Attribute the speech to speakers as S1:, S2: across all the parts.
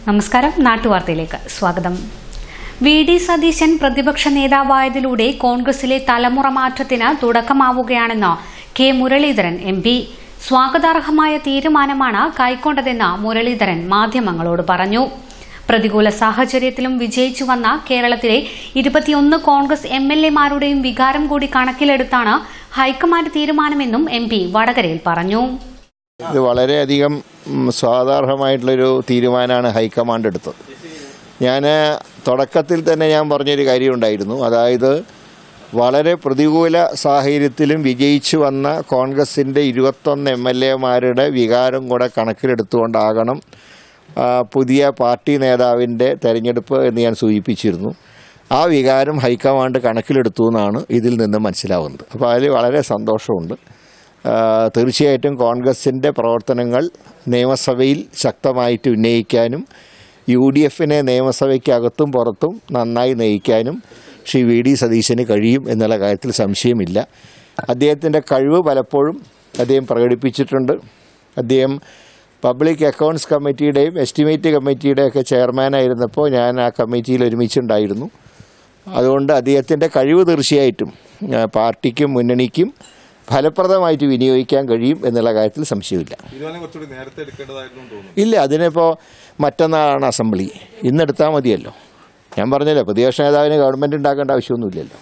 S1: നമസ്കാരം നാട്ടുവാർത്തയിലേക്ക് സ്വാഗതം V D Satheesan പ്രതിപക്ഷ നേതാവായതിലൂടെ കോൺഗ്രസിലെ തലമുറ മാറ്റത്തിന് തുടക്കമാവുകയാണെന്ന് കെ മുരളീധരൻ എം പി സ്വാഗതാർഹമായ തീരുമാനമാണ് കൈക്കൊണ്ടതെന്ന് മുരളീധരൻ മാധ്യമങ്ങളോട് പറഞ്ഞു പ്രതികൂല സാഹചര്യത്തിലും വിജയിച്ചു വന്ന കേരളത്തിലെ ഇരുപത്തിയൊന്ന് കോൺഗ്രസ് എം എൽ എമാരുടെയും വികാരം കൂടി കണക്കിലെടുത്താണ് ഹൈക്കമാൻഡ് തീരുമാനമെന്നും എം പി വടകരയിൽ പറഞ്ഞു
S2: ഇത് വളരെയധികം ഉം, സ്വാഗതാർഹമായിട്ടുള്ളൊരു തീരുമാനമാണ് ഹൈക്കമാൻഡ് എടുത്തത് ഞാൻ തുടക്കത്തിൽ തന്നെ ഞാൻ പറഞ്ഞൊരു കാര്യമുണ്ടായിരുന്നു അതായത് വളരെ പ്രതികൂല സാഹചര്യത്തിലും വിജയിച്ചു വന്ന കോൺഗ്രസിൻ്റെ ഇരുപത്തൊന്ന് എം എൽ എമാരുടെ വികാരം കൂടെ കണക്കിലെടുത്തുകൊണ്ടാകണം ആ, പുതിയ പാർട്ടി നേതാവിൻ്റെ തെരഞ്ഞെടുപ്പ് എന്ന് ഞാൻ സൂചിപ്പിച്ചിരുന്നു ആ വികാരം ഹൈക്കമാൻഡ് കണക്കിലെടുത്തു എന്നാണ് ഇതിൽ നിന്ന് മനസ്സിലാവുന്നത് അപ്പോൾ അതിൽ വളരെ സന്തോഷമുണ്ട് ആ, തീർച്ചയായിട്ടും കോൺഗ്രസിൻ്റെ പ്രവർത്തനങ്ങൾ നിയമസഭയിൽ ശക്തമായിട്ട് ഉന്നയിക്കാനും യു ഡി എഫിനെ നിയമസഭയ്ക്കകത്തും പുറത്തും നന്നായി നയിക്കാനും ശ്രീ വി ഡി സതീശന് കഴിയും എന്നുള്ള കാര്യത്തിൽ സംശയമില്ല അദ്ദേഹത്തിൻ്റെ കഴിവ് പലപ്പോഴും അദ്ദേഹം പ്രകടിപ്പിച്ചിട്ടുണ്ട് അദ്ദേഹം പബ്ലിക് അക്കൗണ്ട്സ് കമ്മിറ്റിയുടെയും എസ്റ്റിമേറ്റ് കമ്മിറ്റിയുടെയൊക്കെ ചെയർമാനായിരുന്നപ്പോൾ ഞാൻ ആ കമ്മിറ്റിയിൽ ഒരുമിച്ചുണ്ടായിരുന്നു അതുകൊണ്ട് അദ്ദേഹത്തിൻ്റെ കഴിവ് തീർച്ചയായിട്ടും ആ, പാർട്ടിക്കും മുന്നണിക്കും ഫലപ്രദമായിട്ട് വിനിയോഗിക്കാൻ കഴിയും എന്നുള്ള കാര്യത്തിൽ സംശയമില്ല
S3: തീരുമാനം കുറച്ചുകൂടി നേരത്തെ എടുക്കേണ്ടതായിരുന്നു എന്ന് തോന്നുന്നു
S2: ഇല്ല അതിനിപ്പോൾ മറ്റന്നാളാണ് അസംബ്ലി ഇന്നെടുത്താൽ മതിയല്ലോ ഞാൻ പറഞ്ഞല്ലോ പ്രതിപക്ഷ നേതാവിന് ഗവൺമെൻറ് ഉണ്ടാക്കേണ്ട ആവശ്യമൊന്നുമില്ലല്ലോ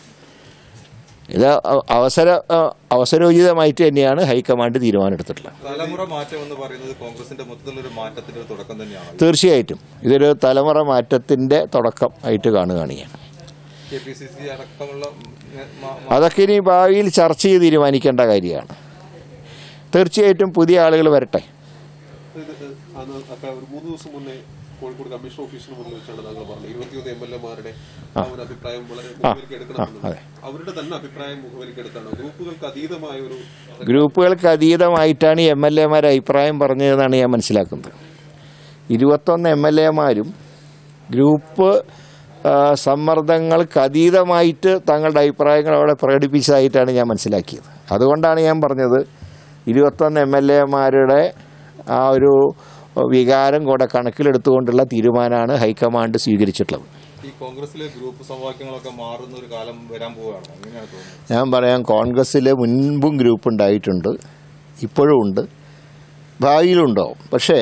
S2: ഇത് അ- അവസര അ- അവസരോചിതമായിട്ട് തന്നെയാണ് ഹൈക്കമാൻഡ് തീരുമാനമെടുത്തിട്ടുള്ളത്
S3: തലമുറ മാറ്റം എന്ന് പറയുന്നത് കോൺഗ്രസിന്റെ മൊത്തത്തിലൊരു മാറ്റത്തിന്റെ ഒരു തുടക്കം തന്നെയാണ്
S2: തീർച്ചയായിട്ടും ഇതൊരു തലമുറ മാറ്റത്തിൻ്റെ തുടക്കം ആയിട്ട് കാണുകയാണ് ഞാൻ
S3: കെ പി സി സി അടക്കമുള്ള ഉം, മ- മ-
S2: അതൊക്കെ ഇനി ഭാവിയിൽ ചർച്ച ചെയ്ത് തീരുമാനിക്കേണ്ട കാര്യമാണ് തീർച്ചയായിട്ടും പുതിയ ആളുകൾ വരട്ടെ
S4: ഇത് അന്ന് ഒക്കെ ഒരു മൂന്ന് ദിവസം മുന്നേ കോഴിക്കോട് കമ്മീഷൻ ഓഫീസിന് മുന്നിൽ വെച്ചാണ് താങ്കൾ പറഞ്ഞത് ഇരുപത്തിയൊന്ന് എം എൽ എമാരുടെ ആ ഒരു അഭിപ്രായം വളരെ മുഖവിലേക്ക് എടുക്കണമെന്ന്
S2: അതെ.
S4: അവരുടെ തന്നെ അഭിപ്രായം മുഖവിലേക്ക് എടുത്താണ് ഗ്രൂപ്പുകൾക്ക് അതീതമായ ഒരു
S2: ഗ്രൂപ്പുകൾക്ക് അതീതമായിട്ടാണ് എം എൽ എമാർ അഭിപ്രായം പറഞ്ഞതെന്നാണ് ഞാൻ മനസ്സിലാക്കുന്നത് ഇരുപത്തൊന്ന് എം എൽ എമാരും ഗ്രൂപ്പ് ആ, സമ്മർദ്ദങ്ങൾക്ക് അതീതമായിട്ട് തങ്ങളുടെ അഭിപ്രായങ്ങൾ അവിടെ പ്രകടിപ്പിച്ചതായിട്ടാണ് ഞാൻ മനസ്സിലാക്കിയത് അതുകൊണ്ടാണ് ഞാൻ പറഞ്ഞത് ഇരുപത്തൊന്ന് എം എൽ എമാരുടെ ആ ഒരു വികാരം കൂടെ കണക്കിലെടുത്തുകൊണ്ടുള്ള തീരുമാനമാണ് ഹൈക്കമാൻഡ് സ്വീകരിച്ചിട്ടുള്ളത്
S3: ഈ കോൺഗ്രസിലെ ഗ്രൂപ്പ് സമവാക്യങ്ങളൊക്കെ മാറുന്ന ഒരു കാലം വരാൻ പോവുകയാണ് അങ്ങനെയാണ് തോന്നുന്നത്
S2: ഞാൻ പറയാം കോൺഗ്രസ്സിൽ മുൻപും ഗ്രൂപ്പ് ഉണ്ടായിട്ടുണ്ട് ഇപ്പോഴും ഉണ്ട് ഭാവിയിലുണ്ടാവും പക്ഷേ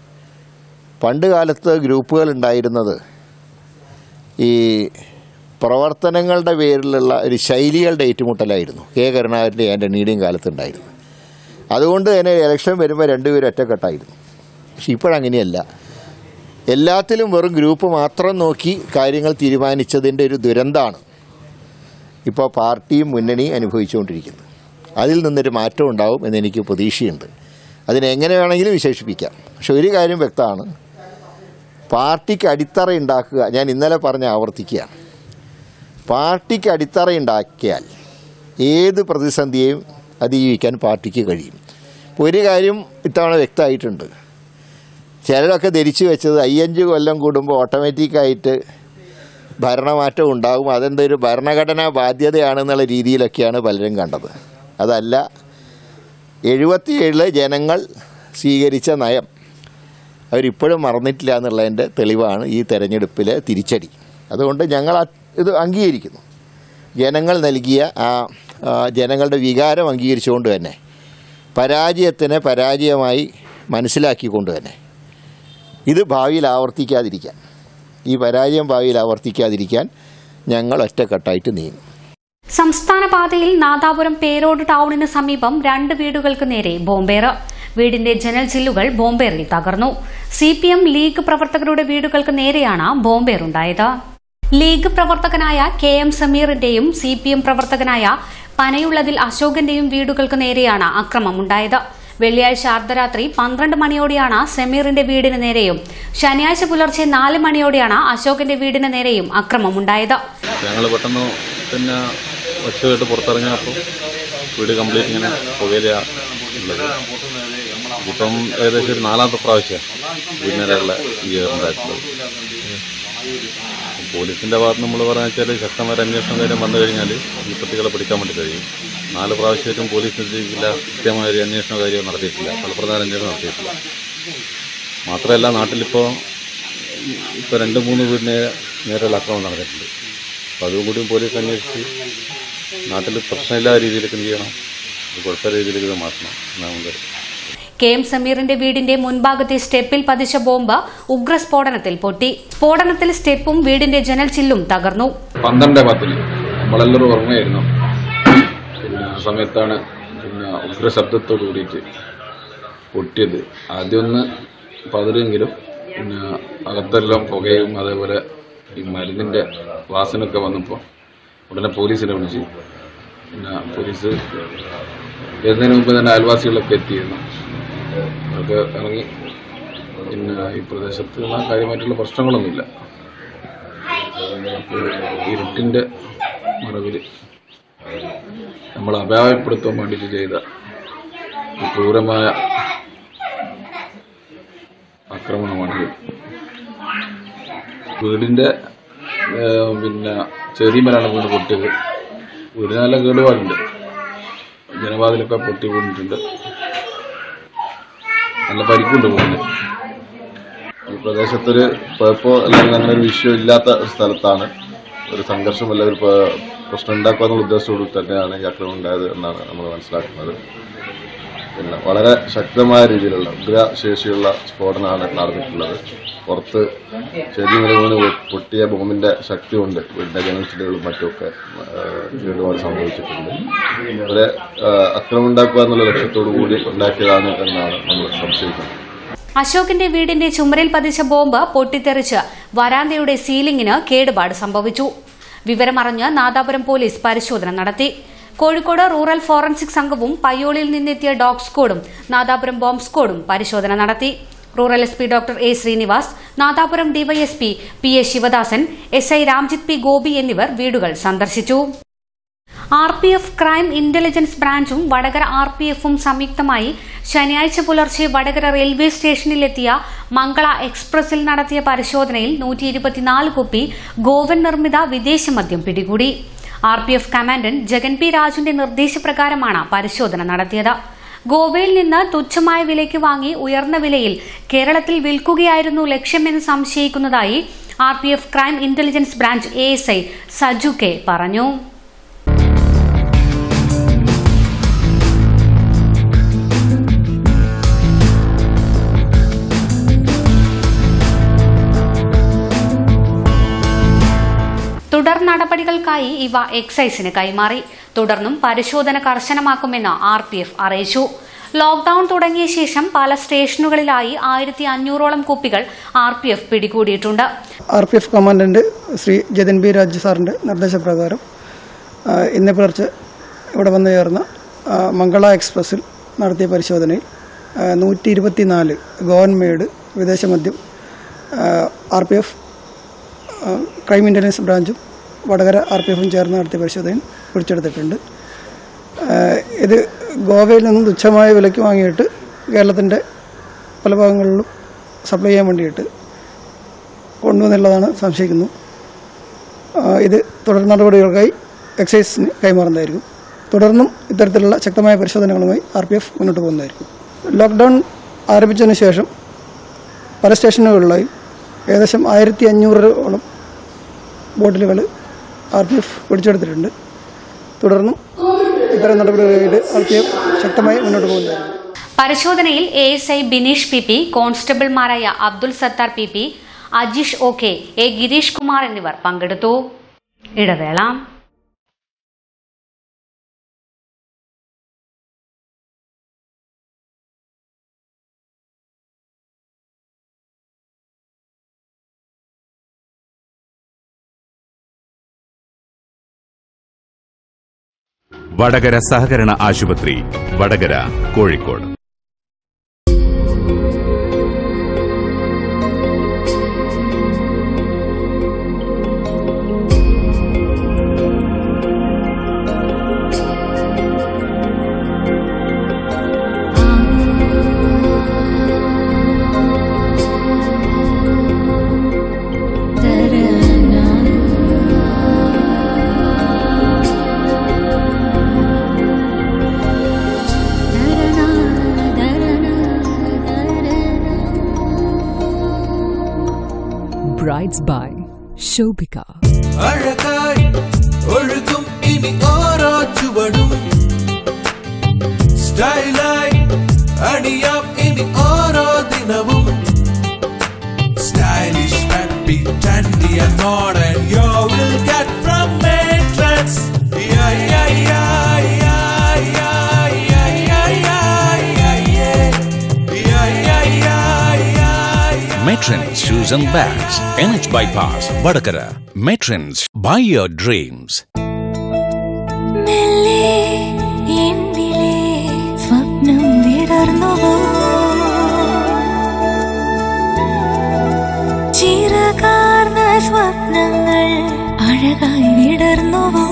S2: പണ്ട് കാലത്ത് ഗ്രൂപ്പുകൾ ഉണ്ടായിരുന്നത് ഈ പ്രവർത്തനങ്ങളുടെ പേരിലുള്ള ഒരു ശൈലികളുടെ ഏറ്റുമുട്ടലായിരുന്നു കെ കരുണാകരൻ്റെ ആൻ്റണിയുടെയും കാലത്തുണ്ടായിരുന്നു അതുകൊണ്ട് തന്നെ ഇലക്ഷൻ വരുമ്പോൾ രണ്ടുപേരും ഒറ്റക്കെട്ടായിരുന്നു പക്ഷെ ഇപ്പോഴങ്ങനെയല്ല എല്ലാത്തിലും വെറും ഗ്രൂപ്പ് മാത്രം നോക്കി കാര്യങ്ങൾ തീരുമാനിച്ചതിൻ്റെ ഒരു ദുരന്തമാണ് ഇപ്പോൾ പാർട്ടിയും മുന്നണിയും അനുഭവിച്ചുകൊണ്ടിരിക്കുന്നത് അതിൽ നിന്നൊരു മാറ്റം ഉണ്ടാവും എന്നെനിക്ക് പ്രതീക്ഷയുണ്ട് അതിനെങ്ങനെ വേണമെങ്കിലും വിശേഷിപ്പിക്കാം പക്ഷെ ഒരു കാര്യം വ്യക്തമാണ് പാർട്ടിക്ക് അടിത്തറ ഉണ്ടാക്കുക ഞാൻ ഇന്നലെ പറഞ്ഞ ആവർത്തിക്കുകയാണ് പാർട്ടിക്ക് അടിത്തറ ഉണ്ടാക്കിയാൽ ഏത് പ്രതിസന്ധിയെയും അതിജീവിക്കാൻ പാർട്ടിക്ക് കഴിയും ഇപ്പോൾ ഒരു കാര്യം ഇത്തവണ വ്യക്തമായിട്ടുണ്ട് ചിലരൊക്കെ ധരിച്ചു വെച്ചത് അയ്യഞ്ച് കൊല്ലം കൂടുമ്പോൾ ഓട്ടോമാറ്റിക്കായിട്ട് ഭരണമാറ്റം ഉണ്ടാകും അതെന്തൊരു ഭരണഘടനാ ബാധ്യതയാണെന്നുള്ള രീതിയിലൊക്കെയാണ് പലരും കണ്ടത് അതല്ല എഴുപത്തിയേഴിലെ ജനങ്ങൾ സ്വീകരിച്ച നയം അവരിപ്പോഴും മറന്നിട്ടില്ല എന്നുള്ളതിൻ്റെ തെളിവാണ് ഈ തെരഞ്ഞെടുപ്പിലെ തിരിച്ചടി അതുകൊണ്ട് ഞങ്ങൾ അത് ഇത് അംഗീകരിക്കുന്നു ജനങ്ങൾ നൽകിയ ആ ആ, ജനങ്ങളുടെ വികാരം അംഗീകരിച്ചുകൊണ്ട് തന്നെ പരാജയത്തിനെ പരാജയമായി മനസ്സിലാക്കിക്കൊണ്ട് തന്നെ ഇത് ഭാവിയിൽ ആവർത്തിക്കാതിരിക്കാൻ ഈ പരാജയം ഭാവിയിൽ ആവർത്തിക്കാതിരിക്കാൻ ഞങ്ങൾ ഒറ്റക്കെട്ടായിട്ട് നീങ്ങും
S1: സംസ്ഥാന പാതയിൽ നാദാപുരം പേരോട് ടൌണിന് സമീപം രണ്ട് വീടുകൾക്ക് നേരെ ബോംബേറ് വീടിന്റെ ജനൽ ചില്ലുകൾ ബോംബേറിൽ തകർന്നു സി പി എം ലീഗ് പ്രവർത്തകരുടെ വീടുകൾക്ക് നേരെയാണ് ബോംബേറുണ്ടായത് ലീഗ് പ്രവർത്തകനായ കെ എം സമീറിന്റെയും സി പി എം പ്രവർത്തകനായ പനയുള്ളതിൽ അശോകന്റെയും വീടുകൾക്ക് നേരെയാണ് അക്രമമുണ്ടായത് വെള്ളിയാഴ്ച അർദ്ധരാത്രി പന്ത്രണ്ട് മണിയോടെയാണ് സമീറിന്റെ വീടിന് നേരെയും ശനിയാഴ്ച പുലർച്ചെ നാല് മണിയോടെയാണ് അശോകന്റെ വീടിന് നേരെയും അക്രമമുണ്ടായത്
S5: ഞങ്ങൾ പെട്ടെന്ന് പിന്നെ ഒച്ച കേട്ട് പുറത്തിറങ്ങിയപ്പോൾ വീട് കംപ്ലീറ്റ് ഇങ്ങനെ പുകയില ഉള്ളത് ഇപ്പം ഏകദേശം ഒരു നാലാമത്തെ പ്രാവശ്യം വീടിനേരെയുള്ള ഈ ഉണ്ടായിട്ടുള്ളത് പോലീസിന്റെ ഭാഗത്ത് നമ്മൾ പറയാന്ന് വെച്ചാൽ ശക്തമായ ഒരു അന്വേഷണം കാര്യം വന്നു കഴിഞ്ഞാൽ ഈ പ്രതികളെ പിടിക്കാൻ വേണ്ടി കഴിയും നാല് പ്രാവശ്യമായിട്ടും പോലീസ് നിർദ്ദേശിക്കില്ല കൃത്യമായ ഒരു അന്വേഷണ കാര്യം നടത്തിയിട്ടില്ല ഫലപ്രദമായ അന്വേഷണം നടത്തിയിട്ടില്ല മാത്രമല്ല നാട്ടിലിപ്പോൾ ഇപ്പോൾ രണ്ട് മൂന്ന് വീടിന് നേരെയുള്ള ആക്രമണം നടന്നിട്ടുണ്ട് അപ്പോൾ അതും കൂടി പോലീസ് അന്വേഷിച്ച് നാട്ടിൽ പ്രശ്നമില്ലാത്ത രീതിയിലേക്ക് എന്ത് ചെയ്യണം ഒരു കുഴപ്പമില്ല രീതിയിലേക്ക് ഇത് മാറ്റണം എന്നാണ് നമ്മുടെ
S1: കെ എം സമീറിന്റെ വീടിന്റെ മുൻഭാഗത്തെ സ്റ്റെപ്പിൽ പതിച്ച ബോംബ് ഉഗ്രസ്ഫോടനത്തിൽ പൊട്ടി സ്ഫോടനത്തിൽ സ്റ്റെപ്പും വീടിന്റെ ജനൽ ചില്ലും തകർന്നു
S5: പന്ത്രണ്ട് പത്തിന് നമ്മളെല്ലാവരും ഓർമ്മയായിരുന്നു പിന്നെ ആ സമയത്താണ് പിന്നെ ഉഗ്ര ശബ്ദത്തോട് കൂടിയിട്ട് പൊട്ടിയത് ആദ്യം ഒന്ന് പതിരെങ്കിലും പിന്നെ അകത്തെല്ലാം പുകയും അതേപോലെ ഈ മരുന്നിന്റെ വാസനയൊക്കെ വന്നപ്പോൾ ഉടനെ പോലീസിനെ വിളിച്ചു പിന്നെ പോലീസ് വരുന്നതിന് മുമ്പ് തന്നെ അയൽവാസികളൊക്കെ എത്തിയിരുന്നു അവർക്ക് ഇറങ്ങി പിന്നെ ഈ പ്രദേശത്ത് നിന്ന് കാര്യമായിട്ടുള്ള പ്രശ്നങ്ങളൊന്നുമില്ല ഇരുട്ടിന്റെ മറവിൽ നമ്മൾ അപായപ്പെടുത്താൻ വേണ്ടിയിട്ട് ചെയ്ത ഈ ക്രൂരമായ ആക്രമണമാണിത് വീടിന്റെ ഏഹ്, പിന്നെ ചെറിയമലാണ് വീട് പൊട്ടിയത് വീടിന് നല്ല കേടുപാടുണ്ട് ജനവാതിലൊക്കെ പൊട്ടി വീണിട്ടുണ്ട് നല്ല പരിക്കുണ്ട് വീടിന് ഈ പ്രദേശത്തൊരു കുഴപ്പമോ അല്ലെങ്കിൽ അങ്ങനെ ഒരു വിഷയം ഇല്ലാത്ത ഒരു സ്ഥലത്താണ് ഒരു സംഘർഷം അല്ലെങ്കിൽ ഒരു പ- പ്രശ്നം ഉണ്ടാക്കുക എന്നുള്ള ഉദ്ദേശത്തോടു തന്നെയാണ് ഈ ആക്രമണം ഉണ്ടായത് എന്നാണ് നമ്മൾ മനസ്സിലാക്കുന്നത് പിന്നെ വളരെ ശക്തമായ രീതിയിലുള്ള ഉഗ്രശേഷിയുള്ള സ്ഫോടനമാണ് നടന്നിട്ടുള്ളത് പുറത്ത് ചെറിയ മരങ്ങൾ പൊട്ടിയ ബോംബിന്റെ ശക്തി കൊണ്ട് വീടിന്റെ ജനൽച്ചിലുകളും മറ്റുമൊക്കെ ഏഹ്, കേടുപാട് സംഭവിച്ചിട്ടുണ്ട് അവരെ ഏഹ്, ആക്രമണം ഉണ്ടാക്കുക എന്നുള്ള ലക്ഷ്യത്തോടു കൂടി ഉണ്ടാക്കിയതാണ് എന്നാണ് നമ്മൾ സംശയിക്കുന്നത്
S1: അശോകിന്റെ വീടിന്റെ ചുമരിൽ പതിച്ച ബോംബ് പൊട്ടിത്തെറിച്ച് വരാന്തയുടെ സീലിംഗിന് കേടുപാട് സംഭവിച്ചു വിവരമറിഞ്ഞ് നാദാപുരം പോലീസ് പരിശോധന നടത്തി കോഴിക്കോട് റൂറൽ ഫോറൻസിക് സംഘവും പയ്യോളിൽ നിന്നെത്തിയ ഡോഗ് സ്ക്വാഡും നാദാപുരം ബോംബ് സ്ക്വാഡും പരിശോധന നടത്തി rural S P doctor A Srinivas Nadapuram DYSP P A Sivadasan S I Ramjith P Gopi എന്നിവർ വീടുകൾ സന്ദർശിച്ചു R P F crime intelligence ബ്രാഞ്ചും വടകര ആർ പി എഫും സംയുക്തമായി ശനിയാഴ്ച പുലർച്ചെ വടകര റെയിൽവേ സ്റ്റേഷനിലെത്തിയ മംഗള എക്സ്പ്രസിൽ നടത്തിയ പരിശോധനയിൽ നൂറ്റി ഇരുപത്തിനാല് കുപ്പി ഗോവൻ നിർമ്മിത വിദേശ മദ്യം പിടികൂടി R P F commandant Jagan P രാജുവിന്റെ നിർദ്ദേശപ്രകാരമാണ് പരിശോധന നടത്തിയത് ഗോവയിൽ നിന്ന് തുച്ഛമായ വിലയ്ക്ക് വാങ്ങി ഉയർന്ന വിലയിൽ കേരളത്തിൽ വിൽക്കുകയായിരുന്നു ലക്ഷ്യമെന്ന് സംശയിക്കുന്നതായി R P F crime intelligence branch A S I Saju K പറഞ്ഞു തുടർ നടപടികൾക്കായി ഇവ എക്സൈസിന് കൈമാറി തുടർന്നും പരിശോധന കർശനമാക്കുമെന്ന് ആർ പി എഫ് അറിയിച്ചു ലോക്ഡൌൺ തുടങ്ങിയ ശേഷം പല സ്റ്റേഷനുകളിലായി ആയിരത്തി അഞ്ഞൂറോളം കുപ്പികൾ ആർ പി എഫ് പിടികൂടിയിട്ടുണ്ട്
S6: R P F commandant Shri Jathin B Raj സാറിൻ്റെ നിർദ്ദേശപ്രകാരം ആ, ഇന്ന് പുലർച്ചെ ഇവിടെ വന്നു ചേർന്ന ആ, മംഗള എക്സ്പ്രസ്സിൽ നടത്തിയ പരിശോധനയിൽ നൂറ്റി ഇരുപത്തിനാല് ഗവൺമെയ്ഡ് വിദേശ മദ്യം R P F crime intelligence ബ്രാഞ്ചും വടകര ആർ പി എഫും ചേർന്ന് നടത്തിയ പരിശോധനയിൽ പിടിച്ചെടുത്തിട്ടുണ്ട് ആ, ഇത് ഗോവയിൽ നിന്നും തുച്ഛമായ വിലയ്ക്ക് വാങ്ങിയിട്ട് കേരളത്തിൻ്റെ പല ഭാഗങ്ങളിലും സപ്ലൈ ചെയ്യാൻ വേണ്ടിയിട്ട് കൊണ്ടുവന്നുള്ളതാണ് സംശയിക്കുന്നു ആ, ഇത് തുടർ നടപടികൾക്കായി എക്സൈസിന് കൈമാറുന്നതായിരിക്കും തുടർന്നും ഇത്തരത്തിലുള്ള ശക്തമായ പരിശോധനകളുമായി ആർ പി എഫ് മുന്നോട്ട് പോകുന്നതായിരിക്കും ലോക്ക്ഡൗൺ ആരംഭിച്ചതിന് ശേഷം പല സ്റ്റേഷനുകളിലായി ഏകദേശം ആയിരത്തി അഞ്ഞൂറോളം ബോട്ടിലുകൾ ആർ പി എഫ് പിടിച്ചെടുത്തിട്ടുണ്ട് തുടർന്നും ഇത്തരം നടപടികളായിട്ട് ആർ പി എഫ് ശക്തമായി മുന്നോട്ട് പോകുന്നതായിരിക്കും
S1: പരിശോധനയിൽ A S I Bineesh P P കോൺസ്റ്റബിൾമാരായ Abdul Sathar P P Ajeesh O K A Gireesh Kumar എന്നിവർ പങ്കെടുത്തു ഇടവേള
S7: വടകര സഹകരണ ആശുപത്രി Vadakara Kozhikode
S8: Da-da-da. Rides by Shobika.
S9: അഴകായി ഒഴുകും ഇനി ഓരോ ചുവടും സ്റ്റൈലായി അണിയാം ഇനി ഓരോ ദിനവും stylish happy trendy and modern you will get from matrix yeah yeah yeah yeah yeah yeah yeah yeah yeah yeah yeah yeah yeah yeah
S10: Matrons Shoes and Bags, NH Bypass, Vadakara. Matrons, buy your dreams.
S11: മെല്ലെ എന്നിലെ സ്വപ്നം വിടർന്നുവോ ചിറകാർന്ന സ്വപ്നങ്ങൾ അഴകായി വിടർന്നുവോ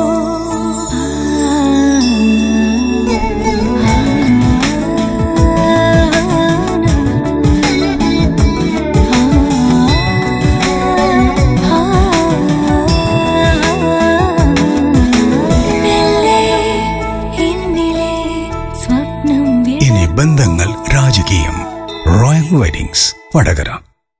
S11: മെല്ലെ എന്നിലെ സ്വപ്നം
S12: ഇനി ബന്ധങ്ങൾ രാജകീയം royal weddings Vadakara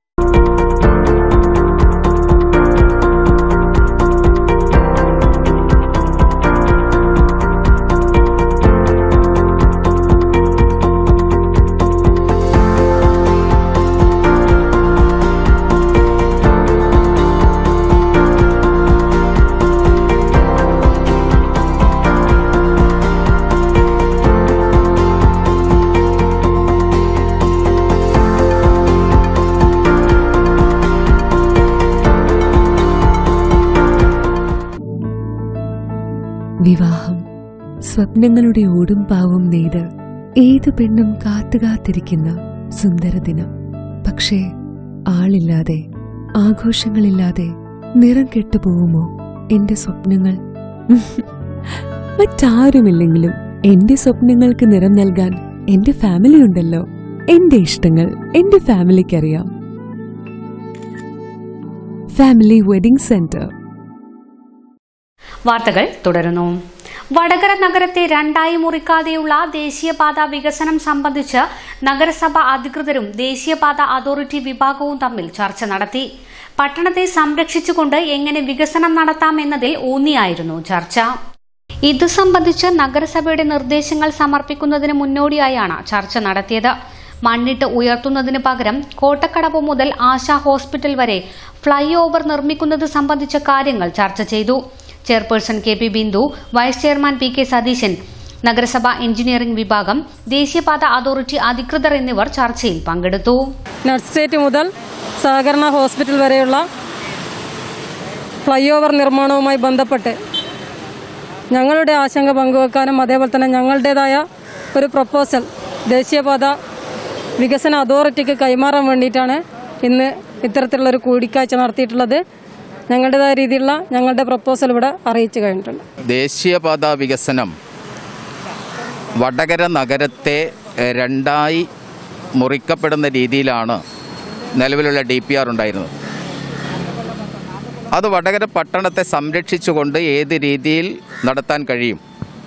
S8: വിവാഹം സ്വപ്നങ്ങളുടെ ഓടും പാവും നെയ്ത് ഏതു പെണ്ണും കാത്തുകാത്തിരിക്കുന്ന സുന്ദര ദിനം പക്ഷേ ആളില്ലാതെ ആഘോഷങ്ങളില്ലാതെ നിറം കെട്ടുപോകുമോ എന്റെ സ്വപ്നങ്ങൾ മറ്റാരുമില്ലെങ്കിലും എന്റെ സ്വപ്നങ്ങൾക്ക് നിറം നൽകാൻ എന്റെ ഫാമിലി ഉണ്ടല്ലോ എന്റെ ഇഷ്ടങ്ങൾ എന്റെ ഫാമിലിക്കറിയാം ഫാമിലി വെഡിംഗ് സെന്റർ
S1: വാർത്തകൾ തുടരുന്നു വടകര നഗരത്തെ രണ്ടായി മുറിക്കാതെയുള്ള ദേശീയപാത വികസനം സംബന്ധിച്ച് നഗരസഭ അധികൃതരും ദേശീയപാത അതോറിറ്റി വിഭാഗവും തമ്മിൽ ചർച്ച നടത്തി പട്ടണത്തെ സംരക്ഷിച്ചുകൊണ്ട് എങ്ങനെ വികസനം നടത്താമെന്നതിൽ ഊന്നിയായിരുന്നു ചർച്ച ഇതു സംബന്ധിച്ച് നഗരസഭയുടെ നിർദ്ദേശങ്ങൾ സമർപ്പിക്കുന്നതിന് മുന്നോടിയായാണ് ചർച്ച നടത്തിയത് മണ്ണിട്ട് ഉയർത്തുന്നതിന് പകരം കോട്ടക്കടവ് മുതൽ ആശാ ഹോസ്പിറ്റൽ വരെ ഫ്ളൈ ഓവർ നിർമ്മിക്കുന്നത് സംബന്ധിച്ച കാര്യങ്ങൾ ചർച്ച ചെയ്തു chairperson K P Bindu vice chairman P K Satheesan നഗരസഭ എഞ്ചിനീയറിംഗ് വിഭാഗം ദേശീയപാത അതോറിറ്റി അധികൃതർ എന്നിവർ ചർച്ചയിൽ പങ്കെടുത്തു
S13: നട്ട്സ്റ്റേറ്റ് മുതൽ സഹകരണ ഹോസ്പിറ്റൽ വരെയുള്ള ഫ്ലൈ ഓവർ നിർമ്മാണവുമായി ബന്ധപ്പെട്ട് ഞങ്ങളുടെ ആശങ്ക പങ്കുവെക്കാനും അതേപോലെ തന്നെ ഞങ്ങളുടേതായ ഒരു പ്രപ്പോസൽ ദേശീയപാത വികസന അതോറിറ്റിക്ക് കൈമാറാൻ വേണ്ടിയിട്ടാണ് ഇന്ന് ഇത്തരത്തിലുള്ളൊരു കൂടിക്കാഴ്ച നടത്തിയിട്ടുള്ളത് ഞങ്ങളുടേതായ രീതിയിലുള്ള ഞങ്ങളുടെ പ്രപ്പോസൽ ഇവിടെ അറിയിച്ചു കഴിഞ്ഞിട്ടുണ്ട്
S14: ദേശീയപാത വികസനം വടകര നഗരത്തെ എഹ്, രണ്ടായി മുറിക്കപ്പെടുന്ന രീതിയിലാണ് നിലവിലുള്ള ഡി പി ആർ ഉണ്ടായിരുന്നത് അത് വടകര പട്ടണത്തെ സംരക്ഷിച്ചുകൊണ്ട് ഏത് രീതിയിൽ നടത്താൻ കഴിയും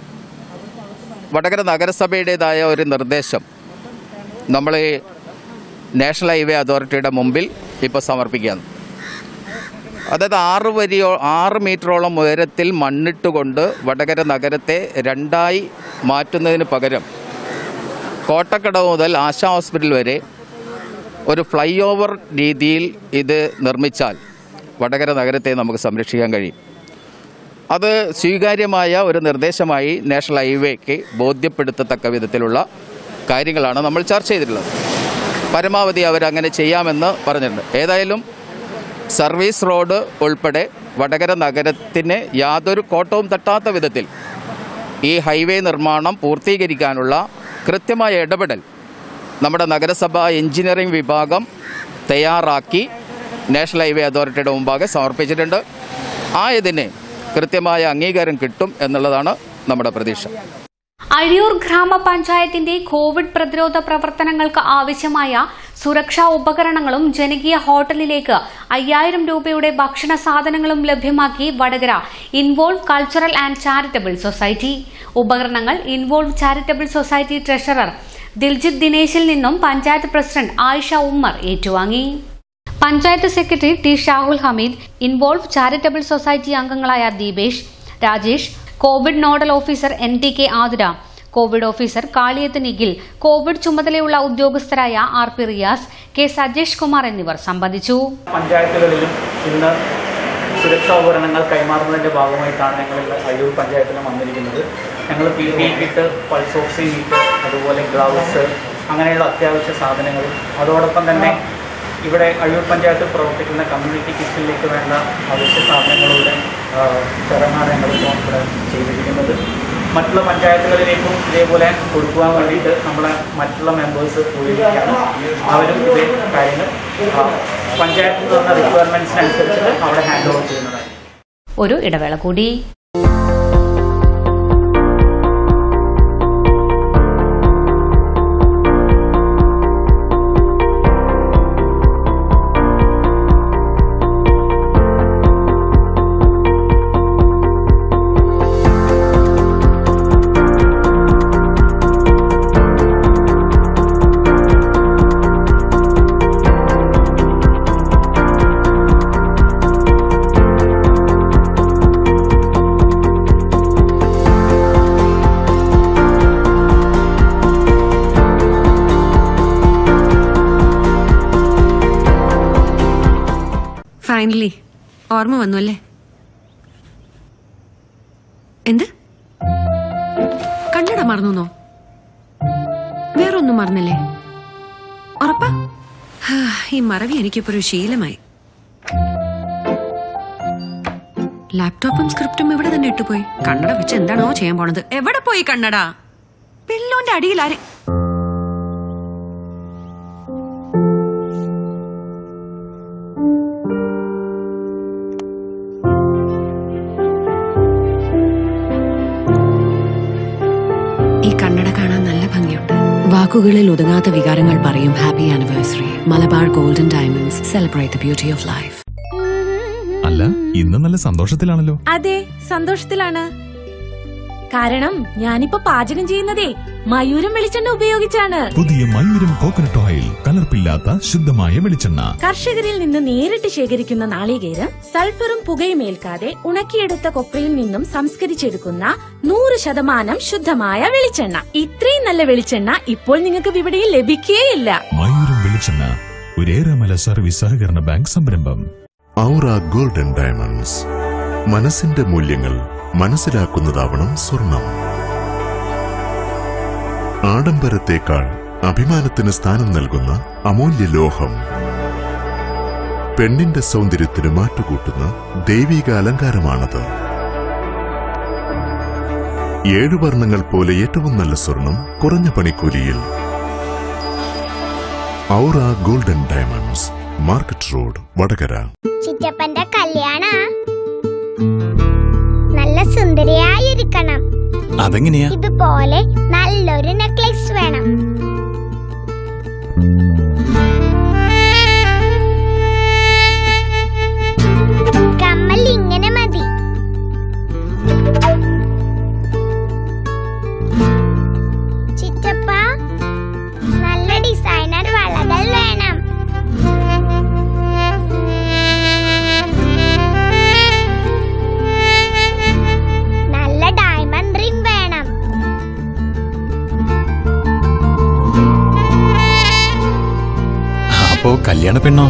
S14: വടകര നഗരസഭയുടേതായ ഒരു നിർദ്ദേശം നമ്മൾ ഈ നാഷണൽ ഹൈവേ അതോറിറ്റിയുടെ മുമ്പിൽ ഇപ്പോൾ സമർപ്പിക്കുകയാണ് അതായത് ആറ് വരിയോ ആറ് മീറ്ററോളം ഉയരത്തിൽ മണ്ണിട്ടുകൊണ്ട് വടകര നഗരത്തെ രണ്ടായി മാറ്റുന്നതിന് പകരം കോട്ടക്കടവ് മുതൽ ആശാ ഹോസ്പിറ്റൽ വരെ ഒരു ഫ്ലൈ ഓവർ രീതിയിൽ ഇത് നിർമ്മിച്ചാൽ വടകര നഗരത്തെ നമുക്ക് സംരക്ഷിക്കാൻ കഴിയും അത് സ്വീകാര്യമായ ഒരു നിർദ്ദേശമായി നാഷണൽ ഹൈവേക്ക് ബോധ്യപ്പെടുത്തത്തക്ക വിധത്തിലുള്ള കാര്യങ്ങളാണ് നമ്മൾ ചർച്ച ചെയ്തിട്ടുള്ളത് പരമാവധി അവരങ്ങനെ ചെയ്യാമെന്ന് പറഞ്ഞിട്ടുണ്ട് ഏതായാലും സർവീസ് റോഡ് ഉൾപ്പെടെ വടകര നഗരത്തിന് യാതൊരു കോട്ടവും തട്ടാത്ത വിധത്തിൽ ഈ ഹൈവേ നിർമ്മാണം പൂർത്തീകരിക്കാനുള്ള കൃത്യമായ ഇടപെടൽ നമ്മുടെ നഗരസഭ എഞ്ചിനീയറിംഗ് വിഭാഗം തയ്യാറാക്കി നാഷണൽ ഹൈവേ അതോറിറ്റിയുടെ മുമ്പാകെ സമർപ്പിച്ചിട്ടുണ്ട് ആ ഇതിന് കൃത്യമായ അംഗീകാരം കിട്ടും എന്നുള്ളതാണ് നമ്മുടെ പ്രതീക്ഷ
S1: അഴിയൂർ ഗ്രാമപഞ്ചായത്തിന്റെ കോവിഡ് പ്രതിരോധ പ്രവർത്തനങ്ങൾക്ക് ആവശ്യമായ സുരക്ഷാ ഉപകരണങ്ങളും ജനകീയ ഹോട്ടലിലേക്ക് അയ്യായിരം രൂപയുടെ ഭക്ഷണ സാധനങ്ങളും ലഭ്യമാക്കി Vadakara involve cultural and charitable society ഉപകരണങ്ങൾ involve charitable society treasurer Diljith ദിനേശിൽ നിന്നും പഞ്ചായത്ത് പ്രസിഡന്റ് ആയിഷ ഉമ്മർ ഏറ്റുവാങ്ങി panchayat secretary T Shahul Hameed involve charitable society അംഗങ്ങളായ Deepesh Rajesh Covid nodal officer N T K Athira Covid officer Kaliyath Nikhil Covid ചുമതലയുള്ള ഉദ്യോഗസ്ഥരായ R P Riyas K Sajesh Kumar എന്നിവർ സംബന്ധിച്ചു
S15: പഞ്ചായത്തുകളിലും ഇന്ന് സുരക്ഷാ ഉപകരണങ്ങൾ കൈമാറുന്നതിൻ്റെ ഭാഗമായിട്ടാണ് ഞങ്ങൾ ഇന്ന് അയ്യൂർ പഞ്ചായത്തിലും വന്നിരിക്കുന്നത് ഞങ്ങൾ P P kit pulse oximeter അതുപോലെ ഗ്ലൗസ് അങ്ങനെയുള്ള അത്യാവശ്യ സാധനങ്ങളും അതോടൊപ്പം തന്നെ ഇവിടെ അയ്യൂർ പഞ്ചായത്തിൽ പ്രവർത്തിക്കുന്ന കമ്മ്യൂണിറ്റി കിച്ചണിലേക്ക് വേണ്ട അവശ്യ സാധനങ്ങളുടെ ചടങ്ങാണ് ഞങ്ങളിപ്പോൾ ഇവിടെ ചെയ്തിരിക്കുന്നത് മറ്റുള്ള പഞ്ചായത്തുകളിലേക്കും ഇതേപോലെ കൊടുക്കുവാൻ വേണ്ടിയിട്ട് നമ്മളെ മറ്റുള്ള മെമ്പേഴ്സ് പോയിരിക്കുകയാണ് അവരും ഇതേ കാര്യങ്ങൾ ആ, പഞ്ചായത്തിൽ തന്ന റിക്വയർമെൻറ്റ്സിനനുസരിച്ചിട്ട് അവിടെ ഹാൻഡ് ഓവർ ചെയ്യുന്നതാണ്
S1: ഒരു ഇടവേള കൂടി
S16: ഫൈനലി ഓർമ്മ വന്നു അല്ലേ എന്ത് കണ്ണട മറന്നോ വേറൊന്നും മറന്നില്ലേ ഉറപ്പാ ഹാ, ഈ മറവി എനിക്കിപ്പോ ഒരു ശീലമായി ലാപ്ടോപ്പും സ്ക്രിപ്റ്റും ഇവിടെ തന്നെ ഇട്ടുപോയി കണ്ണട വെച്ച് എന്താണോ ചെയ്യാൻ പോണത് എവിടെ പോയി കണ്ണട പില്ലോന്റെ അടിയിൽ ആരെ ഈ കണ്ണട കാണാൻ നല്ല ഭംഗിയുണ്ട് വാക്കുകളിൽ ഒതുങ്ങാത്ത വികാരങ്ങൾ പറയും happy anniversary Malabar golden diamonds celebrate the beauty of life
S17: അല്ല ഇന്ന് നല്ല സന്തോഷത്തിലാണല്ലോ
S18: അതെ സന്തോഷത്തിലാണ് കാരണം ഞാനിപ്പോ പാചകം ചെയ്യുന്നതേ മയൂരം വെളിച്ചെണ്ണ ഉപയോഗിച്ചാണ്
S17: പുതിയ മയൂരം കോക്കനട്ട് ഓയിൽ കലർപ്പില്ലാത്ത ശുദ്ധമായ വെളിച്ചെണ്ണ
S18: കർഷകരിൽ നിന്ന് നേരിട്ട് ശേഖരിക്കുന്ന നാളികേരം സൾഫറും പുകയും ഏൽക്കാതെ ഉണക്കിയെടുത്ത കൊപ്രയിൽ നിന്നും സംസ്കരിച്ചെടുക്കുന്ന നൂറ് ശതമാനം ശുദ്ധമായ വെളിച്ചെണ്ണ ഇത്രയും നല്ല വെളിച്ചെണ്ണ ഇപ്പോൾ നിങ്ങൾക്ക് വിപണിയിൽ ലഭിക്കുകയില്ല
S17: മയൂരം വെളിച്ചെണ്ണ ഒരേറെമല സർവീസ് സഹകരണ ബാങ്ക് സംരംഭം
S19: ഔറ ഗോൾഡൻ ഡയമണ്ട്സ് മനസ്സിന്റെ മൂല്യങ്ങൾ മനസ്സിലാക്കുന്നതാവണം സ്വർണം ആഡംബരത്തേക്കാൾ അഭിമാനത്തിന് സ്ഥാനം നൽകുന്ന അമൂല്യ ലോഹം പെണ്ണിന്റെ സൗന്ദര്യത്തിന് മാറ്റുകൂട്ടുന്ന ദൈവിക അലങ്കാരമാണത് ഏഴു വർണ്ണങ്ങൾ പോലെ ഏറ്റവും നല്ല സ്വർണം കുറഞ്ഞ പണിക്കൂലിയിൽ Aura golden diamonds market road Vadakara
S20: ചിറ്റപ്പന്റെ കല്യാണ നല്ല സുന്ദരിയായിരിക്കണം
S17: അതെങ്ങനെയാ
S20: ഇതുപോലെ നല്ലൊരു നെക്ലേസ് വേണം കമ്മൽ ഇങ്ങനെ മതി ചിറ്റപ്പ നല്ല ഡിസൈനർ വളകൾ വേണം നല്ല ഡയമണ്ട് റിംഗ് വേണം
S17: അപ്പോ കല്യാണ പെണ്ണോ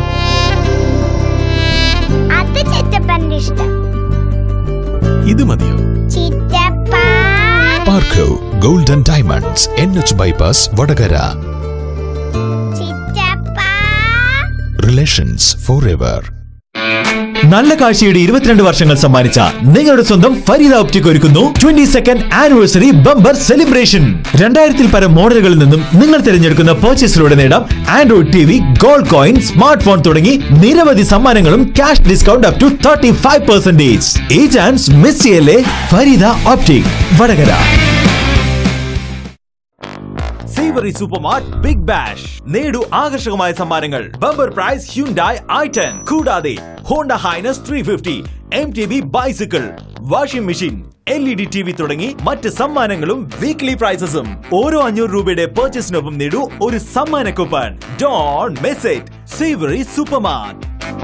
S20: അത് ചിറ്റപ്പന്റെ ഇഷ്ടം
S17: ഇത് മതിയോ
S20: ചിറ്റപ്പ
S17: Parco golden diamonds N H bypass Vadakara
S20: ചിറ്റപ്പ
S17: റിലേഷൻസ് ഫോർ എവർ
S21: നല്ല കാഴ്ചയുടെ ഇരുപത്തിരണ്ട് വർഷങ്ങൾ സമ്മാനിച്ച നിങ്ങളുടെ സ്വന്തം ഫരീദ ഒപ്റ്റിക് ഒരുക്കുന്നു twenty second anniversary bumper celebration രണ്ടായിരത്തിൽ പരം മോഡലുകളിൽ നിന്നും നിങ്ങൾ തിരഞ്ഞെടുക്കുന്ന പർച്ചേസിലൂടെ നേടാം Android T V gold coin smart phone തുടങ്ങി നിരവധി സമ്മാനങ്ങളും cash discount up to thirty five percentage ഈ ചാൻസ് മിസ് ചെയ്യല്ലേ ഫരീദ ഒപ്റ്റിക് വടകര സേവറി സൂപ്പർ മാർട്ട് ബിഗ് ബാഷ് നേടൂ ആകർഷകമായ സമ്മാനങ്ങൾ bumper prize Hyundai I ten കൂടാതെ Honda Highness three fifty M T B bicycle washing machine L E D T V തുടങ്ങി മറ്റ് സമ്മാനങ്ങളും വീക്ക്ലി പ്രൈസസും ഓരോ അഞ്ഞൂറ് രൂപയുടെ പർച്ചേസിനൊപ്പം നേടൂ ഒരു സമ്മാന coupon don message Savory super mart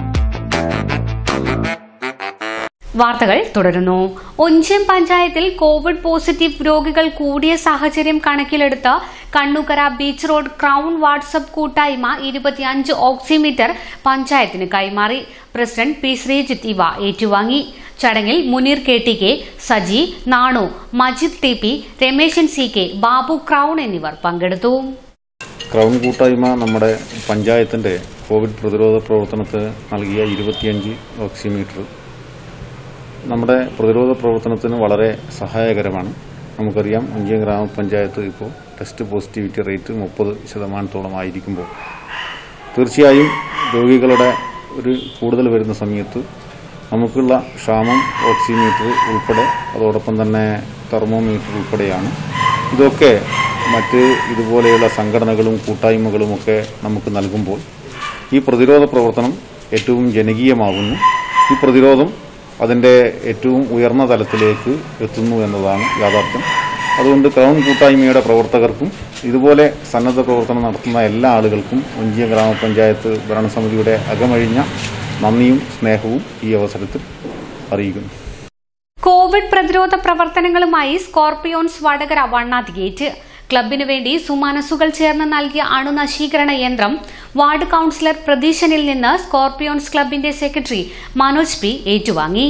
S1: വാർത്തകൾ തുടരുന്നു ഒഞ്ചിയം പഞ്ചായത്തിൽ കോവിഡ് പോസിറ്റീവ് രോഗികൾ കൂടിയ സാഹചര്യം കണക്കിലെടുത്ത് Kannookkara beach road crown WhatsApp കൂട്ടായ്മ ഇരുപത്തിയഞ്ച് ഓക്സിമീറ്റർ പഞ്ചായത്തിന് കൈമാറി പ്രസിഡന്റ് പി ശ്രീജിത്ത് ഇവ ഏറ്റുവാങ്ങി ചടങ്ങിൽ Muneer K T K Saji Nanu Majid T P Rameshan C K Babu crown എന്നിവർ പങ്കെടുത്തു
S4: ക്രൗൺ കൂട്ടായ്മ നമ്മുടെ പഞ്ചായത്തിൻ്റെ കോവിഡ് പ്രതിരോധ പ്രവർത്തനത്തിന് നൽകിയ ഇരുപത്തിയഞ്ച് ഓക്സിമീറ്റർ നമ്മുടെ പ്രതിരോധ പ്രവർത്തനത്തിന് വളരെ സഹായകരമാണ് നമുക്കറിയാം ഒഞ്ചിയം ഗ്രാമപഞ്ചായത്ത് ഇപ്പോൾ ടെസ്റ്റ് പോസിറ്റിവിറ്റി റേറ്റ് മുപ്പത് ശതമാനത്തോളം ആയിരിക്കുമ്പോൾ തീർച്ചയായും രോഗികളുടെ ഒരു കൂടുതൽ വരുന്ന സമയത്ത് നമുക്കുള്ള ക്ഷാമം ഓക്സിമീറ്റർ ഉൾപ്പെടെ അതോടൊപ്പം തന്നെ തെർമോമീറ്റർ ഉൾപ്പെടെയാണ് ഇതൊക്കെ മറ്റ് ഇതുപോലെയുള്ള സംഘടനകളും കൂട്ടായ്മകളുമൊക്കെ നമുക്ക് നൽകുമ്പോൾ ഈ പ്രതിരോധ പ്രവർത്തനം ഏറ്റവും ജനകീയമാകുന്നു ഈ പ്രതിരോധം അതിൻ്റെ ഏറ്റവും ഉയർന്ന തലത്തിലേക്ക് എത്തുന്നു എന്നതാണ് യാഥാർത്ഥ്യം അതുകൊണ്ട് ക്രൗൺ കൂട്ടായ്മയുടെ പ്രവർത്തകർക്കും ഇതുപോലെ സന്നദ്ധ പ്രവർത്തനം നടത്തുന്ന എല്ലാ ആളുകൾക്കും ഒഞ്ചിയ ഗ്രാമപഞ്ചായത്ത് ഭരണസമിതിയുടെ അകമഴിഞ്ഞ നന്ദിയും സ്നേഹവും ഈ അവസരത്തിൽ അറിയിക്കുന്നു
S1: കോവിഡ് പ്രതിരോധ പ്രവർത്തനങ്ങളുമായി സ്കോർപിയോൺസ് വടകര വണ്ണാതി ഗേറ്റ് ക്ലബിനു വേണ്ടി സുമനസുകൾ ചേർന്ന് നൽകിയ അണുനശീകരണ യന്ത്രം വാർഡ് കൌൺസിലർ പ്രതീശനിൽ നിന്ന് സ്കോർപിയോൺസ് ക്ലബിന്റെ സെക്രട്ടറി മനോജ് പി ഏറ്റുവാങ്ങി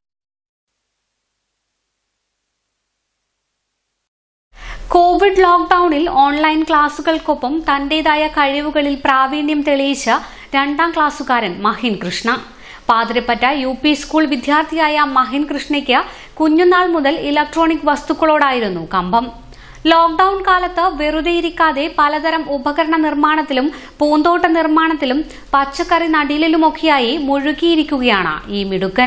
S1: കോവിഡ് ലോക്ഡൌണിൽ ഓൺലൈൻ ക്ലാസുകൾക്കൊപ്പം തന്റേതായ കഴിവുകളിൽ പ്രാവീണ്യം തെളിയിച്ച രണ്ടാം ക്ലാസ്സുകാരൻ Mahin Krishna Pathirappatta U P school വിദ്യാർത്ഥിയായ മഹിൻ കൃഷ്ണയ്ക്ക് കുഞ്ഞുനാൾ മുതൽ ഇലക്ട്രോണിക് വസ്തുക്കളോടായിരുന്നു കമ്പം ലോക്ഡൌൺ കാലത്ത് വെറുതെ ഇരിക്കാതെ പലതരം ഉപകരണ നിർമ്മാണത്തിലും പൂന്തോട്ട നിർമ്മാണത്തിലും പച്ചക്കറി നടീലിലുമൊക്കെയായി മുഴുകിയിരിക്കുകയാണ് ഈ മിടുക്കൻ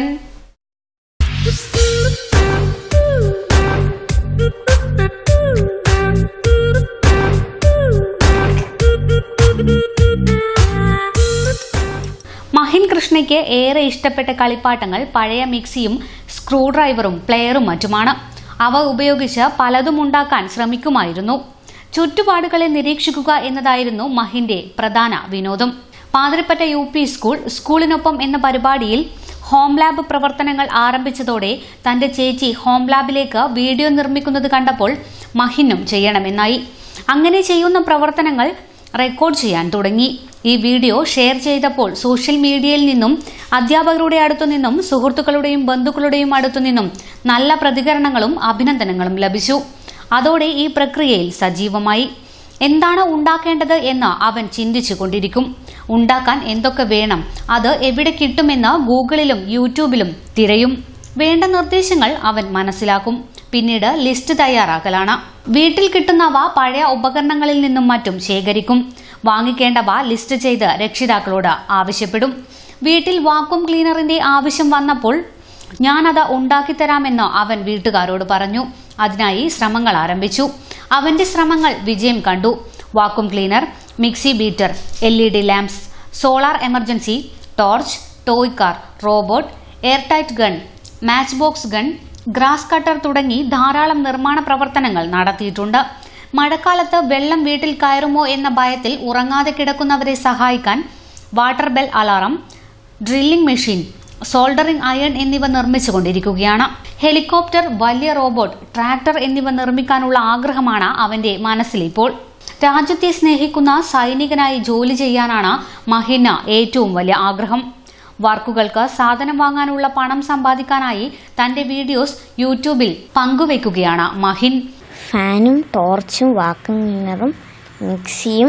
S1: മഹിൻ കൃഷ്ണയ്ക്ക് ഏറെ ഇഷ്ടപ്പെട്ട കളിപ്പാട്ടങ്ങൾ പഴയ മിക്സിയും സ്ക്രൂ ഡ്രൈവറും പ്ലെയറും മറ്റുമാണ് അവ ഉപയോഗിച്ച് പലതും ഉണ്ടാക്കാൻ ശ്രമിക്കുമായിരുന്നു ചുറ്റുപാടുകളെ നിരീക്ഷിക്കുക എന്നതായിരുന്നു മഹിന്റെ പ്രധാന വിനോദം പാതിരപ്പറ്റ യു പി സ്കൂൾ സ്കൂളിനൊപ്പം എന്ന പരിപാടിയിൽ ഹോം ലാബ് പ്രവർത്തനങ്ങൾ ആരംഭിച്ചതോടെ തന്റെ ചേച്ചി ഹോം ലാബിലേക്ക് വീഡിയോ നിർമ്മിക്കുന്നത് കണ്ടപ്പോൾ മഹിനും ചെയ്യണമെന്നായി അങ്ങനെ ചെയ്യുന്ന പ്രവർത്തനങ്ങൾ റെക്കോർഡ് ചെയ്യാൻ തുടങ്ങി ഈ വീഡിയോ ഷെയർ ചെയ്തപ്പോൾ സോഷ്യൽ മീഡിയയിൽ നിന്നും അധ്യാപകരുടെ അടുത്തുനിന്നും സുഹൃത്തുക്കളുടെയും ബന്ധുക്കളുടെയും അടുത്തുനിന്നും നല്ല പ്രതികരണങ്ങളും അഭിനന്ദനങ്ങളും ലഭിച്ചു അതോടെ ഈ പ്രക്രിയയിൽ സജീവമായി എന്താണ് ഉണ്ടാക്കേണ്ടത് എന്ന് അവൻ ചിന്തിച്ചു കൊണ്ടിരിക്കും ഉണ്ടാക്കാൻ എന്തൊക്കെ വേണം അത് എവിടെ കിട്ടുമെന്ന് ഗൂഗിളിലും യൂട്യൂബിലും തിരയും വേണ്ട നിർദ്ദേശങ്ങൾ അവൻ മനസ്സിലാക്കും പിന്നീട് ലിസ്റ്റ് തയ്യാറാക്കലാണ് വീട്ടിൽ കിട്ടുന്നവ പഴയ ഉപകരണങ്ങളിൽ നിന്നും മറ്റും ശേഖരിക്കും വാങ്ങിക്കേണ്ടവ ലിസ്റ്റ് ചെയ്ത് രക്ഷിതാക്കളോട് ആവശ്യപ്പെടും വീട്ടിൽ വാക്വം ക്ലീനറിന്റെ ആവശ്യം വന്നപ്പോൾ ഞാനത് ഉണ്ടാക്കിത്തരാമെന്ന് അവൻ വീട്ടുകാരോട് പറഞ്ഞു അതിനായി ശ്രമങ്ങൾ ആരംഭിച്ചു അവന്റെ ശ്രമങ്ങൾ വിജയം കണ്ടു vacuum cleaner mixie beater L E D lamps solar emergency torch toy car robot airtight gun match box gun grass cutter തുടങ്ങി ധാരാളം നിർമ്മാണ പ്രവർത്തനങ്ങൾ നടത്തിയിട്ടുണ്ട് മഴക്കാലത്ത് വെള്ളം വീട്ടിൽ കയറുമോ എന്ന ഭയത്തിൽ ഉറങ്ങാതെ കിടക്കുന്നവരെ സഹായിക്കാൻ water bell alarm drilling machine soldering iron എന്നിവ നിർമ്മിച്ചുകൊണ്ടിരിക്കുകയാണ് ഹെലികോപ്റ്റർ വലിയ റോബോട്ട് ട്രാക്ടർ എന്നിവ നിർമ്മിക്കാനുള്ള ആഗ്രഹമാണ് അവന്റെ മനസ്സിലിപ്പോൾ രാജ്യത്തെ സ്നേഹിക്കുന്ന സൈനികനായി ജോലി ചെയ്യാനാണ് മഹിന ഏറ്റവും വലിയ ആഗ്രഹം വർക്കുകൾക്ക് സാധനം വാങ്ങാനുള്ള പണം സമ്പാദിക്കാനായി തന്റെ വീഡിയോസ് യൂട്യൂബിൽ പങ്കുവെക്കുകയാണ് മഹിൻ
S22: ഫാനും ടോർച്ചും വാക്വം ക്ലീനറും മിക്സിയും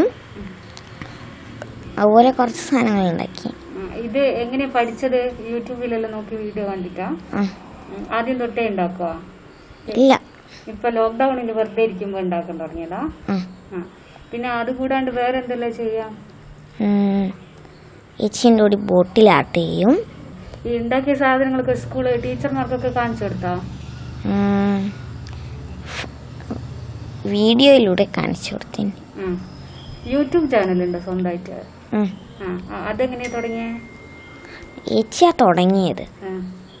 S22: അതുപോലെ കുറച്ച് സാധനങ്ങൾ ഉണ്ടാക്കി
S23: ഇത് എങ്ങനെ പഠിച്ചത് യൂട്യൂബിലെല്ലാം നോക്കി വീഡിയോ കണ്ടിട്ടാ
S22: ആ.
S23: ഉം. ആദ്യം തൊട്ടേ ഉണ്ടാക്കുക
S22: ഇല്ല
S23: ഇപ്പൊ ലോക്ക്ഡൌണിൽ വെറുതെ ഇരിക്കുമ്പോ ഉണ്ടാക്കാൻ തുടങ്ങിയതാ
S22: ആ.
S23: ആ. പിന്നെ അത് കൂടാണ്ട് വേറെ എന്തെല്ലാം ചെയ്യാം
S22: ഉം. ചേച്ചീൻ്റെ കൂടി ബോട്ടിൽ ആർട്ട് ചെയ്യും
S23: ഈ ഉണ്ടാക്കിയ സാധനങ്ങളൊക്കെ സ്കൂള് ടീച്ചർമാർക്കൊക്കെ കാണിച്ചു കൊടുത്താ
S22: ഉം. വീഡിയോയിലൂടെ കാണിച്ചു കൊടുത്തിന്
S23: ഉം. യൂട്യൂബ് ചാനലുണ്ടോ സ്വന്തമായിട്ട്
S22: ഉം.
S23: ആ ആ, അതെങ്ങനെയാ തുടങ്ങിയേ
S22: ഏച്ചിയാ തുടങ്ങിയത്
S23: ആ.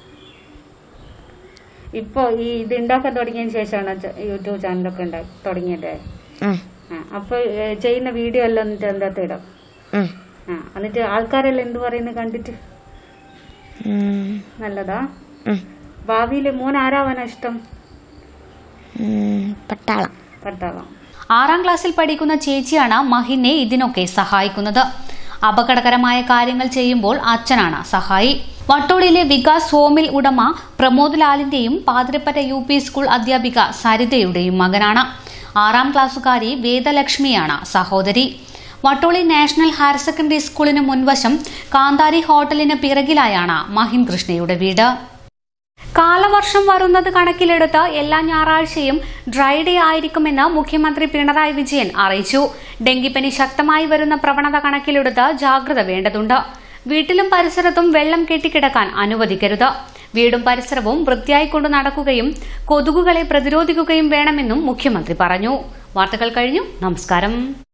S23: ഇപ്പൊ ഈ ഇത് ഉണ്ടാക്കാൻ തുടങ്ങിയതിന് ശേഷമാണ് ച- യൂട്യൂബ് ചാനലൊക്കെ ഉണ്ടാക്കി തുടങ്ങിയത്
S22: ഉം.
S23: ആ അപ്പൊ ഏ, ചെയ്യുന്ന വീഡിയോ എല്ലാം എന്നിട്ട് എന്താ ഇടാം
S22: ഉം.
S23: ആ എന്നിട്ട് ആൾക്കാരെല്ലാം എന്ത് പറയുന്നത് കണ്ടിട്ട്
S22: ഉം.
S23: നല്ലതാ
S22: ഉം.
S23: ഭാവിയിൽ മോൻ ആരാവാനാ ഇഷ്ടം
S22: ഉം. പട്ടാളം
S23: പട്ടാളം
S1: ആറാം ക്ലാസ്സിൽ പഠിക്കുന്ന ചേച്ചിയാണ് മഹിനെ ഇതിനൊക്കെ സഹായിക്കുന്നത് അപകടകരമായ കാര്യങ്ങൾ ചെയ്യുമ്പോൾ അച്ഛനാണ് സഹായി വട്ടോളിയിലെ വികാസ് ഹോമിൽ ഉടമ പ്രമോദ് ലാലിന്റെയും പാതിരപ്പറ്റ യു പി സ്കൂൾ അധ്യാപിക സരിതയുടെയും മകനാണ് ആറാം ക്ലാസ്സുകാരി വേദലക്ഷ്മിയാണ് സഹോദരി വട്ടോളി നാഷണൽ ഹയർ സെക്കൻഡറി സ്കൂളിന് മുൻവശം കാന്താരി ഹോട്ടലിന് പിറകിലായാണ് മഹിൻ കൃഷ്ണയുടെ വീട് കാലവർഷം വരുന്നത് കണക്കിലെടുത്ത് എല്ലാ ഞായറാഴ്ചയും ഡ്രൈ ഡേ ആയിരിക്കുമെന്ന് മുഖ്യമന്ത്രി പിണറായി വിജയൻ അറിയിച്ചു ഡെങ്കിപ്പനി ശക്തമായി വരുന്ന പ്രവണത കണക്കിലെടുത്ത് ജാഗ്രത വേണ്ടതുണ്ട് വീട്ടിലും പരിസരത്തും വെള്ളം കെട്ടിക്കിടക്കാൻ അനുവദിക്കരുത് വീടും പരിസരവും വൃത്തിയായി കൊണ്ടു നടക്കുകയും കൊതുകുകളെ പ്രതിരോധിക്കുകയും വേണമെന്നും മുഖ്യമന്ത്രി പറഞ്ഞു വാർത്തകൾ കഴിഞ്ഞു നമസ്കാരം